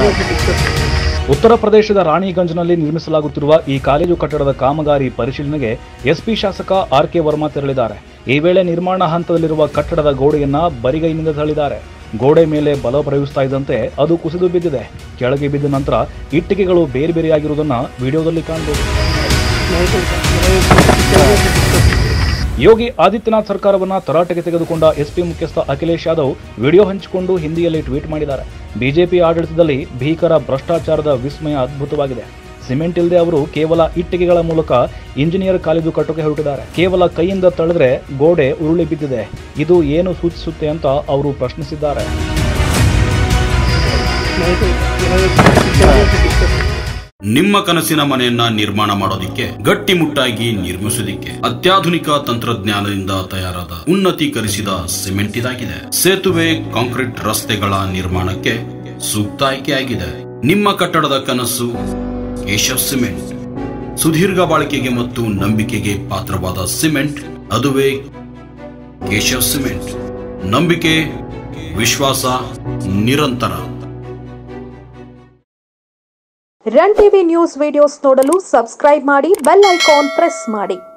ಉತ್ತರ ಪ್ರದೇಶದ ರಾಣಿಗಂಜ್ನಲ್ಲಿ ನಿರ್ಮಿಸಲಾಗುತ್ತಿರುವ ಈ ಕಾಲೇಜು ಕಟ್ಟಡದ ಕಾಮಗಾರಿ ಪರಿಶೀಲನೆಗೆ ಎಸ್ಪಿ ಶಾಸಕ ಆರ್ ಕೆ ವರ್ಮಾ ತೆರಳಿದ್ದಾರೆ ಈ ವೇಳೆ ನಿರ್ಮಾಣ ಹಂತದಲ್ಲಿರುವ ಕಟ್ಟಡದ ಗೋಡೆಯನ್ನ ಬರಿಗೈನಿಂದ ತಳ್ಳಿದ್ದಾರೆ ಗೋಡೆ ಮೇಲೆ ಬಲ ಪ್ರಯೋಗಿಸ್ತಾ ಇದ್ದಂತೆ ಅದು ಕುಸಿದು ಬಿದ್ದಿದೆ ಕೆಳಗೆ ಬಿದ್ದ ನಂತರ ಇಟ್ಟಿಗೆಗಳು ಬೇರೆ ಬೇರೆಯಾಗಿರುವುದನ್ನ ವಿಡಿಯೋದಲ್ಲಿ ಕಾಣಬಹುದು ಯೋಗಿ ಆದಿತ್ಯನಾಥ್ ಸರ್ಕಾರವನ್ನ ತರಾಟೆಗೆ ತೆಗೆದುಕೊಂಡ ಎಸ್ಪಿ ಮುಖ್ಯಸ್ಥ ಅಖಿಲೇಶ್ ಯಾದವ್ ವಿಡಿಯೋ ಹಂಚಿಕೊಂಡು ಹಿಂದಿಯಲ್ಲಿ ಟ್ವೀಟ್ ಮಾಡಿದ್ದಾರೆ ಬಿಜೆಪಿ ಆಡಳಿತದಲ್ಲಿ ಭೀಕರ ಭ್ರಷ್ಟಾಚಾರದ ವಿಸ್ಮಯ ಅದ್ಭುತವಾಗಿದೆ ಸಿಮೆಂಟ್ ಇಲ್ಲದೆ ಅವರು ಕೇವಲ ಇಟ್ಟಿಗೆಗಳ ಮೂಲಕ ಇಂಜಿನಿಯರ್ ಕಾಲೇಜು ಕಟ್ಟೋಕೆ ಹೊರಟಿದ್ದಾರೆ ಕೇವಲ ಕೈಯಿಂದ ತಳೆದ್ರೆ ಗೋಡೆ ಉರುಳಿ ಬಿದ್ದಿದೆ ಇದು ಏನು ಸೂಚಿಸುತ್ತೆ ಅಂತ ಅವರು ಪ್ರಶ್ನಿಸಿದ್ದಾರೆ ನಿಮ್ಮ ಕನಸಿನ ಮನೆಯನ್ನ ನಿರ್ಮಾಣ ಮಾಡೋದಿಕ್ಕೆ ಗಟ್ಟಿಮುಟ್ಟಾಗಿ ನಿರ್ಮಿಸೋದಿಕ್ಕೆ ಅತ್ಯಾಧುನಿಕ ತಂತ್ರಜ್ಞಾನದಿಂದ ತಯಾರಾದ ಉನ್ನತೀಕರಿಸಿದ ಸಿಮೆಂಟ್ ಇದಾಗಿದೆ ಸೇತುವೆ ಕಾಂಕ್ರೀಟ್ ರಸ್ತೆಗಳ ನಿರ್ಮಾಣಕ್ಕೆ ಸೂಕ್ತ ಆಯ್ಕೆಯಾಗಿದೆ ನಿಮ್ಮ ಕಟ್ಟಡದ ಕನಸು ಕೇಶವ್ ಸಿಮೆಂಟ್ ಸುದೀರ್ಘ ಬಾಳಿಕೆಗೆ ಮತ್ತು ನಂಬಿಕೆಗೆ ಪಾತ್ರವಾದ ಸಿಮೆಂಟ್ ಅದುವೇ ಕೇಶವ್ ಸಿಮೆಂಟ್ ನಂಬಿಕೆ ವಿಶ್ವಾಸ ನಿರಂತರ ರನ್ ಟಿವಿ ನ್ಯೂಸ್ ವಿಡಿಯೋಸ್ ನೋಡಲು ಸಬ್ಸ್ಕ್ರೈಬ್ ಮಾಡಿ ಬೆಲ್ ಐಕಾನ್ ಪ್ರೆಸ್ ಮಾಡಿ